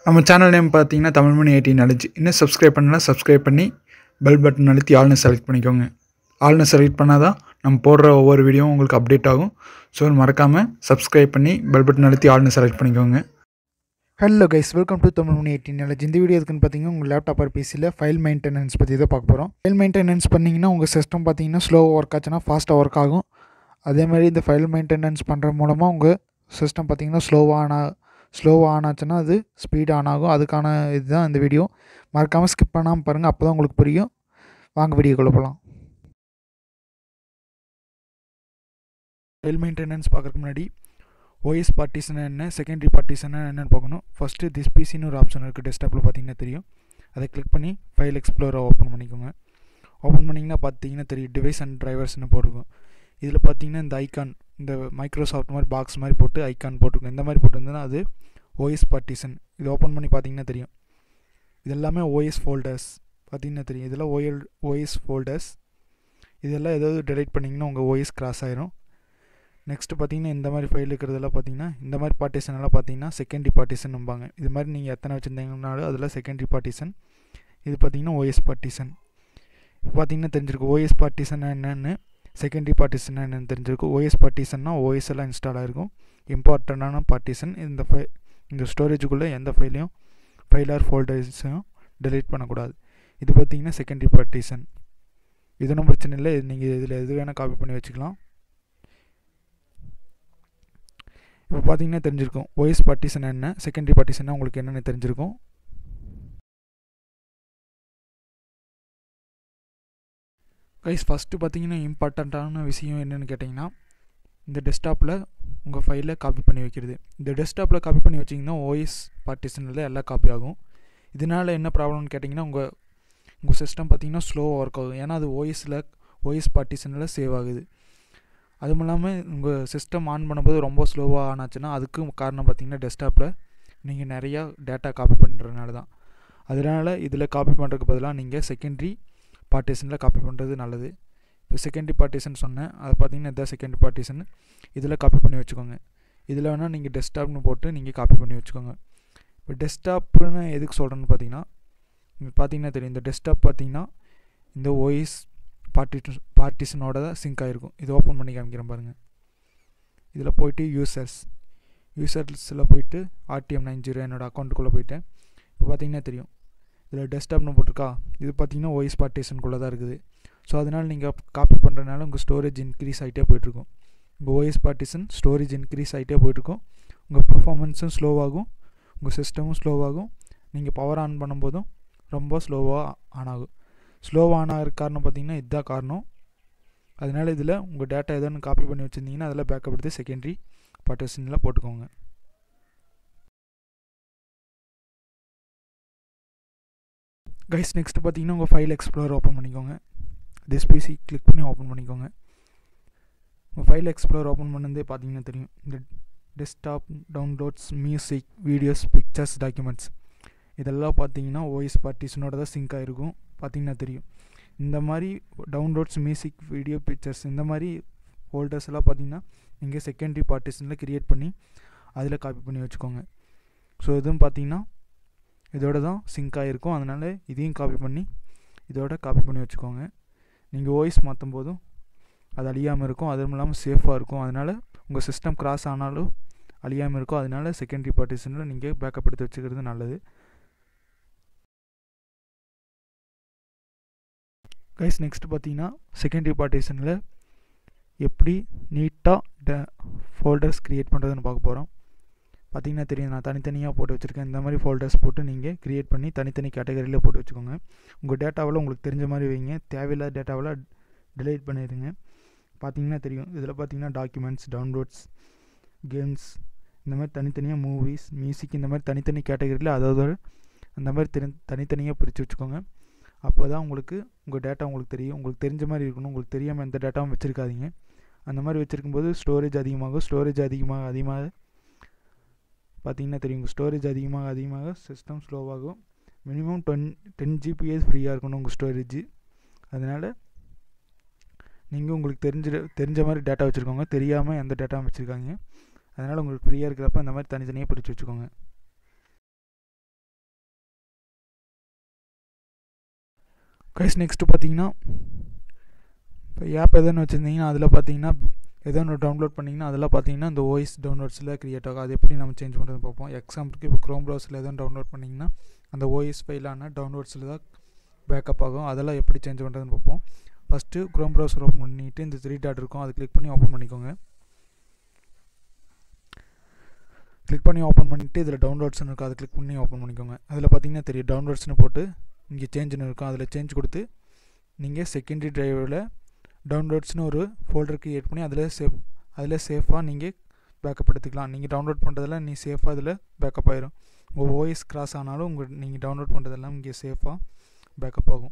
நம்ம channel name பார்த்தீங்கன்னா Tamilmani eighteen அழிச்சு இன்னும் சப்ஸ்கிரைப் பண்ணலாம் சப்ஸ்கிரைப் பண்ணி பெல் பட்டன் அழுத்தி ஆல்னு செலக்ட் பண்ணிக்கோங்க ஆல்னு செலக்ட் பண்ணால் தான் நம்ம போடுற ஒவ்வொரு வீடியோவும் உங்களுக்கு அப்டேட் ஆகும் ஸோ மறக்காமல் சப்ஸ்கிரைப் பண்ணி பெல் பட்டன் அழுத்தி ஆல்னு செலக்ட் பண்ணிக்கோங்க hello guys welcome to Tamil Mani eighteen knowledge இந்த வீடியோ எதுக்குன்னு பார்த்தீங்கன்னா உங்கள் லேப்டாப் ஆர் பிசியில் ஃபைல் மெயின்டெனன்ஸ் பற்றி தான் பார்க்க போகிறோம் ஃபைல் மெயின்டெனன்ஸ் பண்ணிங்கன்னா உங்கள் சிஸ்டம் பார்த்தீங்கன்னா ஸ்லோவாக ஒர்க் ஆச்சுன்னா ஃபாஸ்ட்டாக ஒர்க் ஆகும் அதே மாதிரி இந்த ஃபைல் மெயின்டெனன்ஸ் பண்ணுற மூலமாக உங்கள் சிஸ்டம் பார்த்தீங்கன்னா ஸ்லோவாக ஆனா ஸ்லோவாக ஆன் ஆச்சுன்னா அது ஸ்பீட் ஆன் ஆகும் அதுக்கான இதுதான் இந்த வீடியோ மறக்காமல் ஸ்கிப் பண்ணாமல் பாருங்கள் அப்போ தான் உங்களுக்கு புரியும் வாங்க வீடியோக்குள்ளே போகலாம் ஃபைல் மெயின்டெனன்ஸ் பார்க்குறதுக்கு முன்னாடி ஓஎஸ் பார்ட்டிஷன் என்ன செகண்டரி பார்ட்டிஷன் என்னென்னு பார்க்கணும் ஃபஸ்ட்டு திஸ் பிசின்னு ஒரு ஆப்ஷன் இருக்குது டெஸ்க்டாப்பில் பார்த்தீங்கன்னா தெரியும் அதை கிளிக் பண்ணி ஃபைல் எக்ஸ்ப்ளோரை ஓப்பன் பண்ணிக்கோங்க ஓப்பன் பண்ணிங்கன்னா பார்த்தீங்கன்னா தெரியும் டிவைஸ் அண்ட் டிரைவர்ஸ்னு போட்டிருக்கும் இதில் பார்த்தீங்கன்னா இந்த ஐக்கான் இந்த மைக்ரோசாஃப்ட் மாதிரி பாக்ஸ் மாதிரி போட்டு ஐக்கான் போட்டிருக்கும் இந்த மாதிரி போட்டிருந்ததுன்னா அது ஓஎஸ் பார்ட்டிஷன் இது ஓப்பன் பண்ணி பார்த்தீங்கன்னா தெரியும் இது எல்லாமே ஓஎஸ் ஃபோல்டர்ஸ் பார்த்தீங்கன்னா தெரியும் இதெல்லாம் ஓஎல் ஓஎஸ் ஃபோல்டர்ஸ் இதெல்லாம் ஏதாவது டெலிட் பண்ணிங்கன்னா உங்கள் ஓஎஸ் கிராஸ் ஆயிரும் நெக்ஸ்ட்டு பார்த்தீங்கன்னா இந்த மாதிரி ஃபைல் இருக்கிறதெல்லாம் பார்த்தீங்கன்னா இந்த மாதிரி பார்ட்டிஷன் எல்லாம் பார்த்தீங்கன்னா செகண்டரி பார்ட்டிஷன்பாங்க இது மாதிரி நீங்கள் எத்தனை வச்சுருந்தீங்கனாலும் அதில் செகண்டரி பார்ட்டிஷன் இது பார்த்தீங்கன்னா ஓஎஸ் பார்ட்டிஷன் பார்த்தீங்கன்னா தெரிஞ்சிருக்கு ஓஎஸ் பார்ட்டிஷன் என்னென்னு செகண்டரி பார்ட்டிஷன் என்னென்னு தெரிஞ்சிருக்கும் ஓஎஸ் பார்ட்டிஷன்னா ஓஎஸ் எல்லாம் இன்ஸ்டால் ஆகிருக்கும் இம்பார்ட்டண்ட்டான பார்ட்டிஷன் இந்த ஃபை இந்த ஸ்டோரேஜுக்குள்ளே எந்த ஃபைலையும் ஃபைல் ஆர் ஃபோல்டர்ஸையும் டெலீட் பண்ணக்கூடாது இது பார்த்தீங்கன்னா செகண்டரி பார்ட்டிஷன் இது ஒன்றும் பிரச்சனை இல்லை நீங்கள் இதில் எது வேணால் காப்பி பண்ணி வச்சுக்கலாம் இப்போ பார்த்தீங்கன்னா தெரிஞ்சிருக்கும் ஓஎஸ் பார்ட்டிஷன் என்ன செகண்டரி பார்ட்டிஷன்னா உங்களுக்கு என்னென்னு தெரிஞ்சிருக்கும் கைஸ் ஃபஸ்ட்டு பார்த்தீங்கன்னா இம்பார்ட்டண்ட்டான விஷயம் என்னென்னு கேட்டிங்கன்னா இந்த டெஸ்க்டாப்பில் உங்கள் ஃபைலை காப்பி பண்ணி வைக்கிறது இந்த டெஸ்க்டாப்பில் காப்பி பண்ணி வச்சிங்கன்னா ஓஎஸ் பார்ட்டிஷனில் எல்லாம் காப்பி ஆகும் இதனால் என்ன ப்ராப்ளம்னு கேட்டிங்கன்னா உங்கள் உங்கள் சிஸ்டம் பார்த்தீங்கன்னா ஸ்லோவாக ஒர்க் ஆகும் ஏன்னா அது ஓஎஸில் ஓஎஸ் பார்ட்டிஷனில் சேவ் ஆகுது அதுவும் இல்லாமல் உங்கள் சிஸ்டம் ஆன் பண்ணும்போது ரொம்ப ஸ்லோவாக ஆனாச்சுன்னா அதுக்கும் காரணம் பார்த்தீங்கன்னா டெஸ்க்டாப்பில் நீங்கள் நிறையா டேட்டா காப்பி பண்ணுறதுனால தான் அதனால் இதில் காப்பி பண்ணுறதுக்கு பதிலாக நீங்கள் செகண்டரி பார்ட்டிஷனில் காப்பி பண்ணுறது நல்லது இப்போ செகண்டரி பார்ட்டிஷன் சொன்னேன் அதை பார்த்தீங்கன்னா இதான் செகண்டரி பார்ட்டிஷன் இதில் காப்பி பண்ணி வச்சுக்கோங்க இதில் வேணால் நீங்கள் டெஸ்க்டாப்னு போட்டு நீங்கள் காப்பி பண்ணி வச்சுக்கோங்க இப்போ டெஸ்க்டாப்னு எதுக்கு சொல்கிறேன்னு பார்த்தீங்கன்னா நீங்கள் பார்த்தீங்கன்னா தெரியும் இந்த டெஸ்க்டாப் பார்த்தீங்கன்னா இந்த ஓஎஸ் பார்ட்டிஷன் பார்ட்டிஷனோட தான் சிங்க் ஆகிருக்கும் இது ஓப்பன் பண்ணி காமிக்கிறேன் பாருங்கள் இதில் போயிட்டு யூசர்ஸ் யூசர்ஸில் போயிட்டு ஆர்டிஎம் நைன் ஜீரோ என்னோடய அக்கௌண்ட்டுக்குள்ளே போயிட்டேன் இப்போ பார்த்தீங்கன்னா தெரியும் இதில் டெஸ்க்டாப்னு போட்டிருக்கா இது பார்த்தீங்கன்னா ஓஎஸ் பார்ட்டிஷனுக்குள்ளே தான் இருக்குது ஸோ அதனால் நீங்கள் காப்பி பண்ணுறதுனால உங்கள் ஸ்டோரேஜ் இன்க்ரீஸ் ஆகிட்டே போயிட்டுருக்கும் உங்கள் ஓஎஸ் பார்ட்டிஷன் ஸ்டோரேஜ் இன்க்ரீஸ் ஆகிட்டே போயிட்டுருக்கும் உங்கள் பர்ஃபார்மன்ஸும் ஸ்லோவாகும் உங்கள் சிஸ்டமும் ஸ்லோவாகும் நீங்கள் பவர் ஆன் பண்ணும்போதும் ரொம்ப ஸ்லோவாக ஆன் ஆகும் ஸ்லோவாக ஆன் ஆகிற காரணம் பார்த்தீங்கன்னா இதுதான் காரணம் அதனால் இதில் உங்கள் டேட்டா ஏதோ ஒன்று காப்பி பண்ணி வச்சுருந்தீங்கன்னா அதில் பேக்கப் எடுத்து செகண்டரி பார்ட்டிஷனில் போட்டுக்கோங்க கைஸ் நெக்ஸ்ட் பார்த்தீங்கன்னா உங்கள் ஃபைல் எக்ஸ்ப்ளோர் ஓப்பன் பண்ணிக்கோங்க திஸ் பிசி கிளிக் பண்ணி ஓப்பன் பண்ணிக்கோங்க உங்கள் ஃபைல் எக்ஸ்ப்ளோர் ஓப்பன் பண்ணதே பார்த்தீங்கன்னா தெரியும் இந்த desktop downloads music videos pictures documents இதெல்லாம் பார்த்தீங்கன்னா ஓஎஸ் பார்ட்டிஷனோட தான் சிங்க் ஆகிருக்கும் பார்த்தீங்கன்னா தெரியும் இந்த மாதிரி டவுன்லோட்ஸ் மியூசிக் வீடியோ பிக்சர்ஸ் இந்த மாதிரி ஃபோல்டர்ஸ் எல்லாம் பார்த்தீங்கன்னா நீங்கள் செகண்டரி பார்ட்டிஷனில் க்ரியேட் பண்ணி அதில் காப்பி பண்ணி வச்சுக்கோங்க ஸோ இதுவும் பார்த்தீங்கன்னா இதோட தான் சிங்க் ஆகிருக்கும் அதனால் இதையும் காப்பி பண்ணி இதோட காப்பி பண்ணி வச்சுக்கோங்க நீங்கள் ஓய்ஸ் மாற்றும் போதும் அது அழியாமல் இருக்கும் அதுவும் இல்லாமல் சேஃபாக இருக்கும் அதனால் உங்கள் சிஸ்டம் கிராஸ் ஆனாலும் அழியாமல் இருக்கும் அதனால் செகண்டரி பார்ட்டிஷனில் நீங்கள் பேக்கப் எடுத்து வச்சுக்கிறது நல்லது கைஸ் நெக்ஸ்ட் பார்த்தீங்கன்னா செகண்டரி பார்ட்டிஷனில் எப்படி நீட்டாக ட ஃபோல்டர்ஸ் க்ரியேட் பண்ணுறதுன்னு பார்க்க போகிறோம் பார்த்தீங்கன்னா தெரியும் நான் தனித்தனியாக போட்டு வச்சுருக்கேன் இந்த மாதிரி ஃபோல்டர்ஸ் போட்டு நீங்கள் க்ரியேட் பண்ணி தனித்தனி கேட்டகரியில் போட்டு வச்சுக்கோங்க உங்கள் டேட்டாவில் உங்களுக்கு தெரிஞ்ச மாதிரி வைங்க தேவையில்லாத டேட்டாவில் டிலீட் பண்ணிடுங்க பார்த்தீங்கன்னா தெரியும் இதில் பார்த்தீங்கன்னா டாக்குமெண்ட்ஸ் டவுன்லோட்ஸ் கேம்ஸ் இந்த மாதிரி தனித்தனியாக மூவிஸ் மியூசிக் இந்த மாதிரி தனித்தனி கேட்டகரியில் அதாவது அந்த மாதிரி தெரி தனித்தனியாக பிரித்து வச்சுக்கோங்க அப்போ தான் உங்களுக்கு உங்கள் டேட்டா உங்களுக்கு தெரியும் உங்களுக்கு தெரிஞ்ச மாதிரி இருக்கணும் உங்களுக்கு தெரியாமல் எந்த டேட்டாவும் வச்சுருக்காதீங்க அந்த மாதிரி வச்சுருக்கும்போது ஸ்டோரேஜ் அதிகமாகும் ஸ்டோரேஜ் அதிகமாக அதிகமாக பார்த்தீங்கன்னா தெரியும் உங்கள் ஸ்டோரேஜ் அதிகமாக அதிகமாக சிஸ்டம் ஸ்லோவாகும் மினிமம் டென் டென் ஜிபிஎஸ் ஃப்ரீயாக இருக்கணும் உங்கள் ஸ்டோரேஜ் அதனால் நீங்கள் உங்களுக்கு தெரிஞ்ச தெரிஞ்ச மாதிரி டேட்டா வச்சுருக்கோங்க தெரியாமல் எந்த டேட்டாவும் வச்சுருக்காங்க அதனால் உங்களுக்கு ஃப்ரீயாக இருக்கிறப்ப இந்த மாதிரி தனித்தனியாக பிரித்து வச்சுக்கோங்க கைஸ் நெக்ஸ்ட்டு பார்த்தீங்கன்னா இப்போ ஆப் எதுன்னு வச்சுருந்தீங்கன்னா அதில் பார்த்தீங்கன்னா ஏதோ ஒன்று டவுன்லோட் பண்ணிங்கன்னா அதில் பார்த்தீங்கன்னா இந்த ஓஎஸ் டவுன்லோட்ஸில் க்ரியேட் ஆகும் அது எப்படி நம்ம சேஞ்ச் பண்ணுறது பார்ப்போம் எக்ஸாம்பிளுக்கு இப்போ க்ரோம் ப்ரௌசரில் எதுவும் டவுன்லோட் பண்ணிங்கன்னா அந்த ஓஎஸ் ஃபைலான டவுன்லோட்ஸில் தான் பேக்கப் ஆகும் அதெல்லாம் எப்படி சேஞ்ச் பண்ணுறதுன்னு பார்ப்போம் ஃபஸ்ட்டு க்ரோம் ப்ரௌசர் ஓப்பன் பண்ணிவிட்டு இந்த த்ரீ டாட் இருக்கும் அது கிளிக் பண்ணி ஓப்பன் பண்ணிக்கோங்க கிளிக் பண்ணி ஓப்பன் பண்ணிவிட்டு இதில் டவுன்லோட்ஸ்னு இருக்கும் அதை கிளிக் பண்ணி ஓப்பன் பண்ணிக்கோங்க அதில் பார்த்தீங்கன்னா தெரியும் டவுன்லோட்ஸ்னு போட்டு இங்கே சேஞ்சுன்னு இருக்கும் அதில் சேஞ்ச் கொடுத்து நீங்கள் செகண்டரி டிரைவில் டவுன்லோட்ஸ்னு ஒரு ஃபோல்டர் க்ரியேட் பண்ணி அதில் சேவ் அதில் சேஃபாக நீங்கள் பேக்கப் எடுத்துக்கலாம் நீங்கள் டவுன்லோட் பண்ணுறதெல்லாம் நீ சேஃபாக அதில் பேக்கப் ஆயிரும் உங்கள் ஓஎஸ் கிராஸ் ஆனாலும் உங்கள் நீங்கள் டவுன்லோட் பண்ணுறதெல்லாம் இங்கே சேஃபாக பேக்கப் ஆகும்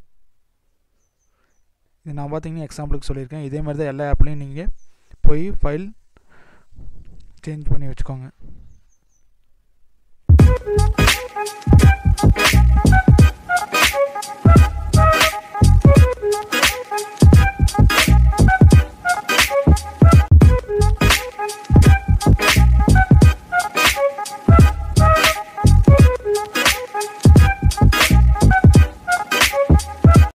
இது நான் பார்த்தீங்கன்னா எக்ஸாம்பிளுக்கு சொல்லியிருக்கேன் இதே மாதிரி தான் எல்லா ஆப்லேயும் நீங்கள் போய் ஃபைல் சேஞ்ச் பண்ணி வச்சுக்கோங்க